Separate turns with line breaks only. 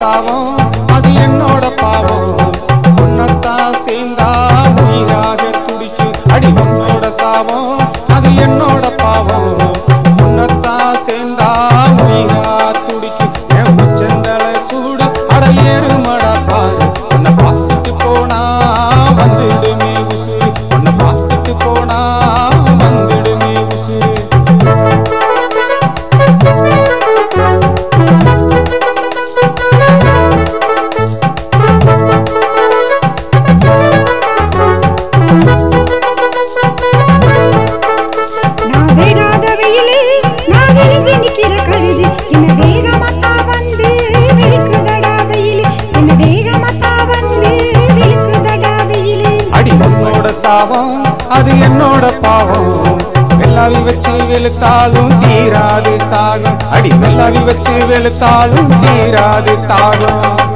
சாபம் அது என்னோட பாவம் உன்னத்தான் சேர்ந்தா உயிராக துடிக்கும் அடி உன்னோட சாபம் அது என்னோட பாவம் உன்னத்தான் சேர்ந்தா உயிரா துடிக்கும் என் உச்சந்தலை சூடு அட ஏறுமடா பாரு உன்னை பார்த்துட்டு போனா வந்துடுமே உசுறு உன்னை பார்த்துட்டு போனா வந்துடுமே உசுறு
நான் வேகாத வெயிலு நான் விரிஞ்சு நிக்கிற கழுது என்ன வேகமாத்தா வந்து விழுக்குதடா வெயிலு என்ன வேகமாத்தா வந்து விழுக்குதடா வெயிலு
அடி உன்னோட சாபம் அது என்னோட பாவம் வெள்ளாவி வச்சு வெளுத்தாலும் தீராது தாகம் அடி வெள்ளாவி வச்சு வெளுத்தாலும் தீராது தாகம்